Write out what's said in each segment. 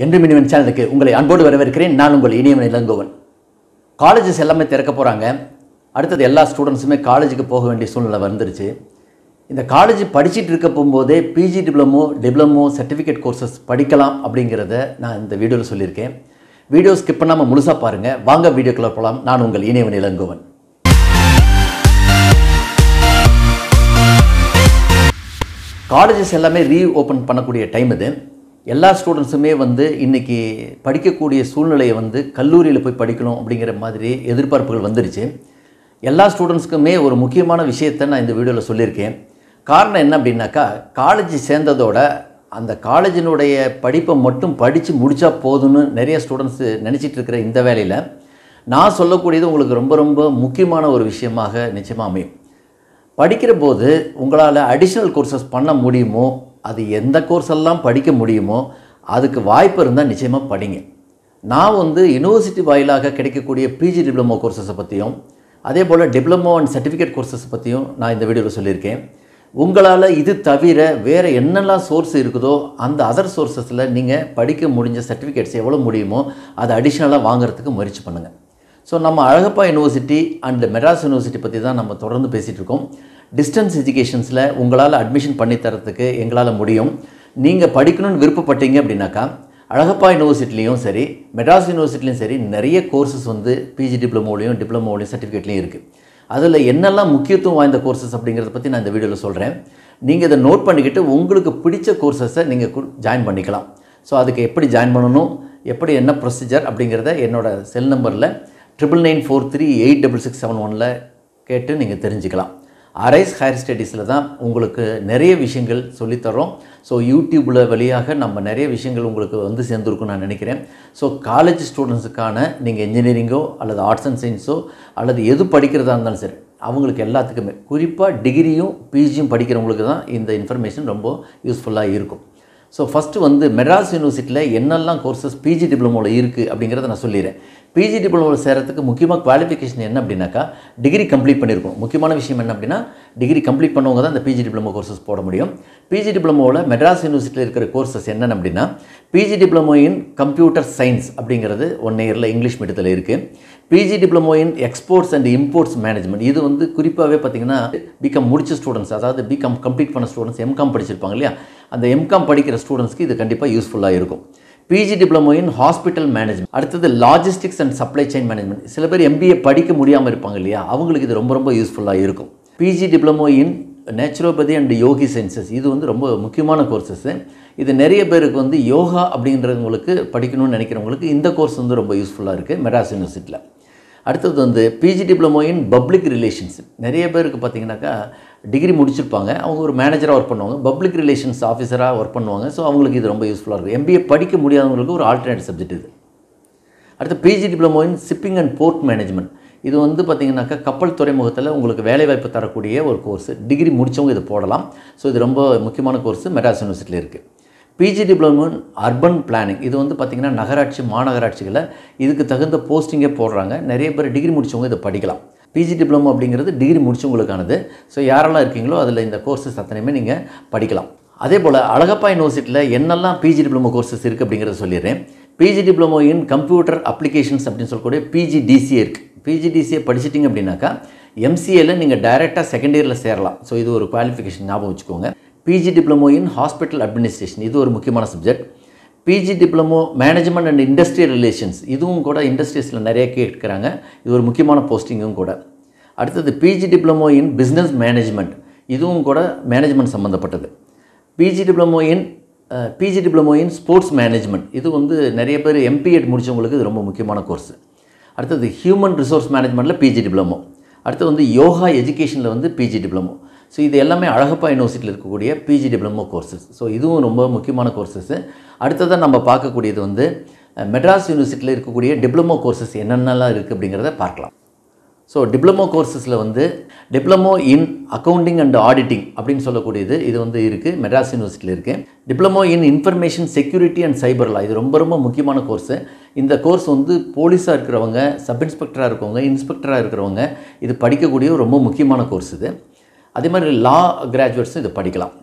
என்று மினிவன் சேனலுக்கு உங்களை அன்போடு வரவேற்கிறேன் நான் உங்கள் இனியவன் இளங்கோவன் காலேஜஸ் எல்லாமே திறக்க போகிறாங்க அடுத்தது எல்லா ஸ்டூடெண்ட்ஸுமே காலேஜுக்கு போக வேண்டிய சூழ்நிலை வந்துருச்சு இந்த காலேஜ் படிச்சுட்டு இருக்க போகும்போதே PG diploma diploma certificate courses படிக்கலாம் அப்படிங்கிறத நான் இந்த வீடியோவில் சொல்லியிருக்கேன் வீடியோ ஸ்கிப் பண்ணாமல் முழுசாக பாருங்கள் வாங்க வீடியோக்குள்ளே போகலாம் நான் உங்கள் இனியவன் இளங்கோவன் காலேஜஸ் எல்லாமே ரீ ஓப்பன் பண்ணக்கூடிய டைம் இது எல்லா ஸ்டூடெண்ட்ஸுமே வந்து இன்றைக்கி படிக்கக்கூடிய சூழ்நிலையை வந்து கல்லூரியில் போய் படிக்கணும் அப்படிங்கிற மாதிரி எதிர்பார்ப்புகள் வந்துருச்சு எல்லா ஸ்டூடெண்ட்ஸ்க்குமே ஒரு முக்கியமான விஷயத்தை நான் இந்த வீடியோவில் சொல்லியிருக்கேன் காரணம் என்ன அப்படின்னாக்கா காலேஜ் சேர்ந்ததோட அந்த காலேஜினுடைய படிப்பை மட்டும் படித்து முடித்தா போதும்னு நிறைய ஸ்டூடெண்ட்ஸு நினச்சிட்டு இருக்கிற இந்த வேலையில் நான் சொல்லக்கூடியது உங்களுக்கு ரொம்ப ரொம்ப முக்கியமான ஒரு விஷயமாக நிச்சயமாக அமையும் படிக்கிற போது உங்களால் அடிஷ்னல் கோர்சஸ் பண்ண முடியுமோ அது எந்த கோர்ஸ் எல்லாம் படிக்க முடியுமோ அதுக்கு வாய்ப்பு இருந்தால் நிச்சயமாக படிங்க நான் வந்து யூனிவர்சிட்டி வாயிலாக கிடைக்கக்கூடிய பிஜி டிப்ளமோ கோர்சஸை பற்றியும் அதே போல் டிப்ளமோ அண்ட் சர்டிஃபிகேட் கோர்சஸ் பற்றியும் நான் இந்த வீடியோவில் சொல்லியிருக்கேன் உங்களால் இது தவிர வேறு என்னெல்லாம் சோர்ஸ் இருக்குதோ அந்த அதர் சோர்சஸில் நீங்கள் படிக்க முடிஞ்ச சர்டிஃபிகேட்ஸ் எவ்வளோ முடியுமோ அதை அடிஷ்னலாக வாங்குறதுக்கு முயற்சி பண்ணுங்கள் ஸோ நம்ம Alagappa university and Madras university பற்றி தான் நம்ம தொடர்ந்து பேசிகிட்டு இருக்கோம் டிஸ்டன்ஸ் எஜுகேஷன்ஸில் உங்களால் அட்மிஷன் பண்ணி தரத்துக்கு எங்களால் முடியும் நீங்கள் படிக்கணும்னு விருப்பப்பட்டீங்க அப்படின்னாக்கா அழகப்பா யூனிவர்சிட்டிலையும் சரி மெட்ராஸ் யூனிவர்சிட்டிலையும் சரி நிறைய கோர்சஸ் வந்து பிஜி டிப்ளமோலையும் டிப்ளமோலையும் சர்டிஃபிகேட்லையும் இருக்குது அதில் என்னெல்லாம் முக்கியத்துவம் வாய்ந்த கோர்சஸ் அப்படிங்கிறத பற்றி நான் இந்த வீடியோவில் சொல்கிறேன் நீங்கள் இதை நோட் பண்ணிக்கிட்டு உங்களுக்கு பிடிச்ச கோர்சஸை நீங்கள் ஜாயின் பண்ணிக்கலாம் ஸோ அதுக்கு எப்படி ஜாயின் பண்ணணும் எப்படி என்ன ப்ரொசீஜர் அப்படிங்கிறத என்னோடய செல் நம்பரில் triple nine four three eight double six seven ஒனில் கேட்டு நீங்கள் தெரிஞ்சுக்கலாம் அரைஸ் ஹையர் ஸ்டடீஸில் தான் உங்களுக்கு நிறைய விஷயங்கள் சொல்லித்தரோம் ஸோ யூடியூப்பில் வழியாக நம்ம நிறைய விஷயங்கள் உங்களுக்கு வந்து சேர்ந்துருக்குன்னு நான் நினைக்கிறேன் ஸோ காலேஜ் ஸ்டூடெண்ட்ஸுக்கான நீங்கள் இன்ஜினியரிங்கோ அல்லது ஆர்ட்ஸ் அண்ட் சயின்ஸோ அல்லது எது படிக்கிறதா இருந்தாலும் சரி அவங்களுக்கு எல்லாத்துக்குமே குறிப்பாக டிகிரியும் பிஜியும் படிக்கிறவங்களுக்கு தான் இந்த இன்ஃபர்மேஷன் ரொம்ப யூஸ்ஃபுல்லாக இருக்கும் ஸோ ஃபஸ்ட்டு வந்து மெட்ராஸ் யூனிவர்சிட்டியில் என்னெல்லாம் கோர்சஸ் பிஜி டிப்ளமோவில் இருக்குது அப்படிங்கிறத நான் சொல்லிடுறேன் பிஜி டிப்ளமோவில் சேரத்துக்கு முக்கியமாக குவாலிஃபிகேஷன் என்ன அப்படின்னாக்கா டிகிரி கம்ப்ளீட் பண்ணியிருக்கோம் முக்கியமான விஷயம் என்ன அப்படின்னா டிகிரி கம்ப்ளீட் பண்ணவங்க தான் இந்த பிஜி டிப்ளமோ கோர்சஸ் போட முடியும் பிஜி டிப்ளமோவில் மெட்ராஸ் யூனிவர்சிட்டியில் இருக்கிற கோர்சஸ் என்னென்ன அப்படின்னா PG diploma in computer science அப்படிங்கிறது ஒன் இயரில் இங்கிலீஷ் மீடியத்தில் இருக்குது PG diploma in exports and imports management இது வந்து குறிப்பாகவே பார்த்திங்கன்னா பிகாம் முடிச்ச ஸ்டூடெண்ட்ஸ் அதாவது பிகாம் கம்ப்ளீட் பண்ண ஸ்டூடெண்ட்ஸ் எம்காம் படிச்சிருப்பாங்க இல்லையா அந்த எம்காம் படிக்கிற ஸ்டூடெண்ட்ஸ்க்கு இது கண்டிப்பாக யூஸ்ஃபுல்லாக இருக்கும் PG diploma in hospital management அடுத்தது logistics and supply chain management சில பேர் எம்பிஏ படிக்க முடியாமல் இருப்பாங்க இல்லையா அவங்களுக்கு இது ரொம்ப ரொம்ப யூஸ்ஃபுல்லாக இருக்கும் PG diploma in naturopathy and yogi sciences இது வந்து ரொம்ப முக்கியமான கோர்சஸ்ஸு இது நிறைய பேருக்கு வந்து யோகா அப்படின்றவங்களுக்கு படிக்கணும்னு நினைக்கிறவங்களுக்கு இந்த கோர்ஸ் வந்து ரொம்ப யூஸ்ஃபுல்லாக இருக்குது மெட்ராஸ் யூனிவர்சிட்டியில் அடுத்தது வந்து PG diploma in public relations நிறைய பேருக்கு பார்த்தீங்கன்னாக்கா டிகிரி முடிச்சிருப்பாங்க அவங்க ஒரு மேனேஜராக ஒர்க் பண்ணுவாங்க பப்ளிக் ரிலேஷன்ஸ் ஆஃபீஸராக ஒர்க் பண்ணுவாங்க ஸோ அவங்களுக்கு இது ரொம்ப யூஸ்ஃபுல்லாக இருக்கும் எம்பிஏ படிக்க முடியாதவங்களுக்கு ஒரு ஆல்டர்னேட் சப்ஜெக்ட் இது அடுத்து PG diploma in shipping and port management இது வந்து பார்த்திங்கனாக்கா கப்பல் துறைமுகத்தில் உங்களுக்கு வேலைவாய்ப்பு தரக்கூடிய ஒரு கோர்ஸ் டிகிரி முடித்தவங்க இது போடலாம் ஸோ இது ரொம்ப முக்கியமான கோர்ஸ் மெட்ராஸ் யூனிவர்சிட்டியில் இருக்குது PG diploma in urban planning இது வந்து பார்த்திங்கன்னா நகராட்சி மாநகராட்சிகளில் இதுக்கு தகுந்த போஸ்டிங்கே போடுறாங்க நிறைய பேர் டிகிரி முடித்தவங்க இதை படிக்கலாம் பிஜி டிப்ளமோ அப்படிங்கிறது டிகிரி முடிச்சவங்களுக்கானது ஸோ யாரெல்லாம் இருக்கீங்களோ அதில் இந்த கோர்சஸ் அத்தனையுமே நீங்கள் படிக்கலாம் அதே போல் அழகப்பா யூனிவர்சிட்டியில் என்னெல்லாம் பிஜி டிப்ளமோ கோர்சஸ் இருக்குது அப்படிங்கிறத சொல்லிடுறேன் PG diploma in computer applications அப்படின்னு சொல்லக்கூடிய பிஜிடிசிஏ இருக்குது பிஜிடிசிஏ படிச்சிட்டிங்க அப்படின்னாக்கா எம்சிஏல நீங்கள் டைரெக்டாக செகண்ட் இயரில் சேரலாம் ஸோ இது ஒரு குவாலிஃபிகேஷன் ஞாபகம் வச்சுக்கோங்க PG diploma in hospital administration இது ஒரு முக்கியமான subject PG diploma management and industrial relations இதுவும் கூட இண்டஸ்ட்ரீஸில் நிறைய கேட்குறாங்க இது ஒரு முக்கியமான போஸ்டிங்கும் கூட அடுத்தது PG diploma in business management இதுவும் கூட மேனேஜ்மெண்ட் சம்மந்தப்பட்டது PG diploma in PG diploma in sports management இது வந்து நிறைய பேர் எம்பிஎட் முடித்தவங்களுக்கு இது ரொம்ப முக்கியமான கோர்ஸ் அடுத்தது ஹியூமன் ரிசோர்ஸ் மேனேஜ்மெண்ட்டில் பிஜி டிப்ளமோ அடுத்து வந்து யோகா எஜுகேஷனில் வந்து பிஜி டிப்ளமோ ஸோ இது எல்லாமே அழகப்பா யூனிவர்சிட்டியில் இருக்கக்கூடிய பிஜி டிப்ளமோ கோர்சஸ் ஸோ இதுவும் ரொம்ப முக்கியமான கோர்சஸ் அடுத்ததாக நம்ம பார்க்கக்கூடியது வந்து மெட்ராஸ் யூனிவர்சிட்டியில் இருக்கக்கூடிய டிப்ளமோ கோர்சஸ் என்னென்னலாம் இருக்குது அப்படிங்கிறத பார்க்கலாம் ஸோ டிப்ளமோ கோர்சஸில் வந்து diploma in accounting and auditing அப்படின்னு சொல்லக்கூடியது இது வந்து இருக்குது மெட்ராஸ் யூனிவர்சிட்டியில் இருக்குது diploma in information security and cyber law இது ரொம்ப ரொம்ப முக்கியமான கோர்ஸு இந்த கோர்ஸ் வந்து போலீஸாக இருக்கிறவங்க சப் இன்ஸ்பெக்டராக இருக்கவங்க இன்ஸ்பெக்டராக இருக்கிறவங்க இது படிக்கக்கூடிய ரொம்ப முக்கியமான கோர்ஸ் இது அதே மாதிரி லா கிராஜுவேட்ஸும் இதை படிக்கலாம்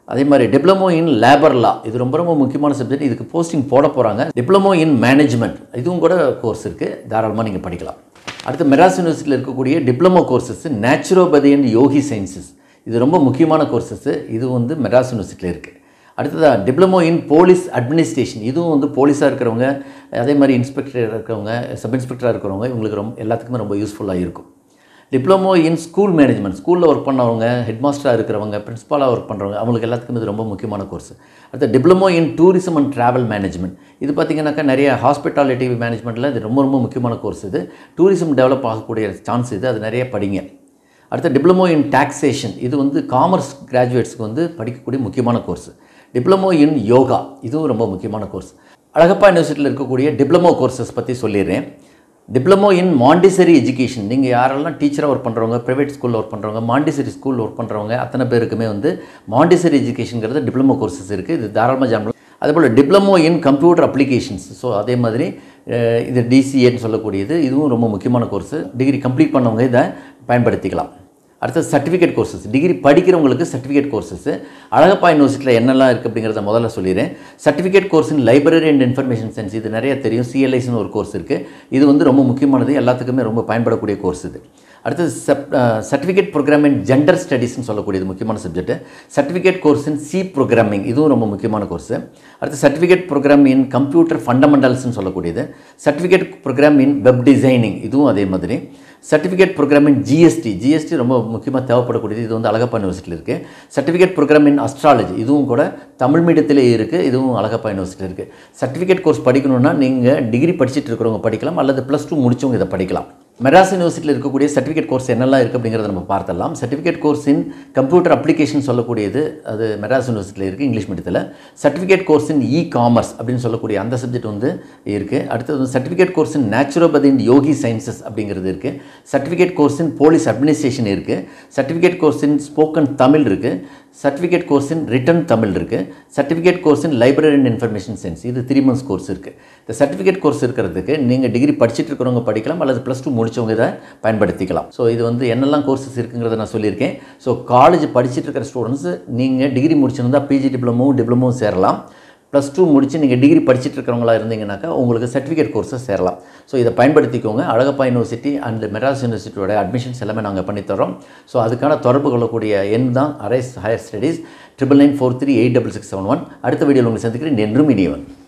அதே மாதிரி டிப்ளமோ இன் லேபர் லா இது ரொம்ப ரொம்ப முக்கியமான சப்ஜெக்ட் இதுக்கு போஸ்டிங் போட போகிறாங்க டிப்ளமோ இன் மேனேஜ்மெண்ட் இதுவும் கூட கோர்ஸ் இருக்குது தாராளமாக நீங்கள் படிக்கலாம் அடுத்து மெட்ராஸ் யூனிவர்சிட்டியில் இருக்கக்கூடிய diploma courses naturopathy and yogi sciences இது ரொம்ப முக்கியமான கோர்சஸ் இது வந்து மெட்ராஸ் யூனிவர்சிட்டியில் இருக்குது அடுத்ததாக டிப்ளமோ இன் போலீஸ் அட்மினிஸ்ட்ரேஷன் இதுவும் வந்து போலீஸாக இருக்கிறவங்க அதே மாதிரி இன்ஸ்பெக்டர் இருக்கிறவங்க சப் இன்ஸ்பெக்டராக இருக்கிறவங்க இவங்களுக்கு ரொம்ப எல்லாத்துக்குமே ரொம்ப யூஸ்ஃபுல்லாக இருக்கும் டிப்ளமோ இன் ஸ்கூல் மேனேஜ்மெண்ட் ஸ்கூலில் ஒர்க் பண்ணவங்க ஹெட் மாஸ்டராக இருக்கிறவங்க பிரின்ஸ்பாலாக ஒர்க் பண்ணுறவங்க அவங்களுக்கு எல்லாத்துக்கும் இது ரொம்ப முக்கியமான கோர்ஸ் அடுத்து diploma in tourism and travel management இது பார்த்திங்கனாக்கா நிறைய ஹாஸ்பிட்டாலிட்டி மேனேஜ்மெண்ட்டில் இது ரொம்ப ரொம்ப முக்கியமான கோர்ஸ் இது டூரிசம் டெவலப் ஆகக்கூடிய சான்ஸ் இது அது நிறைய படிங்க அடுத்து டிப்ளமோ இன் டாக்ஸேஷன் இது வந்து காமர்ஸ் கிராஜுவேட்ஸ்க்கு வந்து படிக்கக்கூடிய முக்கியமான கோர்ஸ் டிப்ளமோ இன் யோகா இதுவும் ரொம்ப முக்கியமான கோர்ஸ் அழகப்பா யூனிவர்சிட்டியில் இருக்கக்கூடிய டிப்ளமோ கோர்சஸ் பற்றி சொல்லிடுறேன் டிப்ளமோ இன் மாண்டிசரி எஜுகேஷன் நீங்கள் யாரெல்லாம் டீச்சராக ஒர்க் பண்ணுறவங்க ப்ரைவேட் ஸ்கூலில் ஒர்க் பண்ணுறவங்க மாண்டிசரி ஸ்கூலில் ஒர்க் பண்ணுறவங்க அத்தனை பேருக்குமே வந்து மாண்டிசரி எஜுகேஷனுங்கிறது டிப்ளமோ கோர்சஸ் இருக்குது இது தாராளமாக ஜாம் அதேபோல் diploma in computer applications so அதே மாதிரி அஹ், இது டிசிஏன்னு சொல்லக்கூடியது இதுவும் ரொம்ப முக்கியமான கோர்ஸு டிகிரி கம்ப்ளீட் பண்ணவங்க இதை பயன்படுத்திக்கலாம் அடுத்தது சர்டிஃபிகேட் கோர்சஸ் டிகிரி படிக்கிறவங்களுக்கு சர்டிஃபிகேட் கோர்சஸ் அழகப்பா யூனிவர்சிட்டியில் என்னெல்லாம் இருக்குது அப்படிங்கிறத முதல்ல சொல்லிடுறேன் certificate course in library and information science இது நிறைய தெரியும் சிஎல்ஐஸ்னு ஒரு கோர்ஸ் இருக்குது இது வந்து ரொம்ப முக்கியமானது எல்லாத்துக்குமே ரொம்ப பயன்படக்கூடிய கோர்ஸ் இது அடுத்தது sub certificate program in gender ஸ்டடீஸ்னு சொல்லக்கூடியது முக்கியமான subject certificate course in C programming இதுவும் ரொம்ப முக்கியமான கோர்ஸ் அடுத்து சர்டிஃபிகேட் ப்ரோக்ராம் இன் கம்ப்யூட்டர் ஃபண்டமெண்டல்ஸ்னு சொல்லக்கூடியது certificate program in web designing இதுவும் அதே மாதிரி certificate program in GST GST ரொம்ப முக்கியமாக தேவைப்படக்கூடியது இது வந்து அழகப்பா யூனிவர்சிட்டியில் இருக்குது சர்டிஃபிகேட் ப்ரோக்ராம் இன் அஸ்ட்ராலஜி இதுவும் கூட தமிழ் மீடியத்திலே இருக்குது இதுவும் அழகப்பா யூனிவர்சிட்டியில் இருக்குது சர்டிஃபிகேட் கோர்ஸ் படிக்கணும்னா நீங்கள் டிகிரி படிச்சுட்டு இருக்கிறவங்க படிக்கலாம் அல்லது ப்ளஸ் டூ முடிச்சவங்க இதை படிக்கலாம் மெட்ராஸ் யூனிவர்சிட்டியில் இருக்கக்கூடிய சர்டிஃபிகேட் கோர்ஸ் என்னெல்லாம் இருக்குது அப்படிங்கிறத நம்ம பார்த்தலாம் certificate course in computer application சொல்லக்கூடியது அது மெட்ராஸ் யூனிவர்சிட்டியில் இருக்குது இங்கிலீஷ் மீடியத்தில் certificate course in e commerce அப்படின்னு சொல்லக்கூடிய அந்த சப்ஜெக்ட் வந்து இருக்குது அடுத்தது வந்து certificate course in naturopathy in yogi sciences அப்படிங்கிறது இருக்குது certificate course in police administration இருக்குது certificate course in spoken Tamil இருக்குது certificate course in written Tamil இருக்குது certificate course in library and information science இது த்ரீ மந்த்ஸ் கோர்ஸ் இருக்குது இந்த சர்டிஃபிகேட் கோர்ஸ் இருக்கிறதுக்கு நீங்கள் டிகிரி படிச்சுட்டு இருக்கிறவங்க படிக்கலாம் அல்லது ப்ளஸ் டூ முடிச்சவங்க இதை பயன்படுத்திக்கலாம் ஸோ இது வந்து என்னெல்லாம் கோர்சஸ் இருக்குங்கிறத நான் சொல்லியிருக்கேன் ஸோ காலேஜ் படிச்சுட்டு இருக்கிற ஸ்டூடெண்ட்ஸ் நீங்கள் டிகிரி முடிச்சிருந்தா பிஜி டிப்ளமோ டிப்ளமோ சேரலாம் ப்ளஸ் டூ முடிச்சு நீங்கள் டிகிரி படிச்சுட்டு இருக்கிறவங்களா இருந்தீங்கன்னாக்கா உங்களுக்கு சர்டிஃபிகேட் கோர்ஸை சேரலாம் ஸோ இதை பயன்படுத்திக்கோங்க அழகப்பா யூனிவர்சிட்டி அண்ட் மெட்ராஸ் யூனிவர்சிட்டியோட அட்மிஷன்ஸ் எல்லாமே நாங்கள் பண்ணித்தரோம் ஸோ அதுக்கான தொடர்பு கொள்ளக்கூடிய எண் தான் Arise higher studies triple nine four three eight double six seven one அடுத்த வீடியோவில் உங்களை சந்திக்கிறேன் என்றும் இனியவன்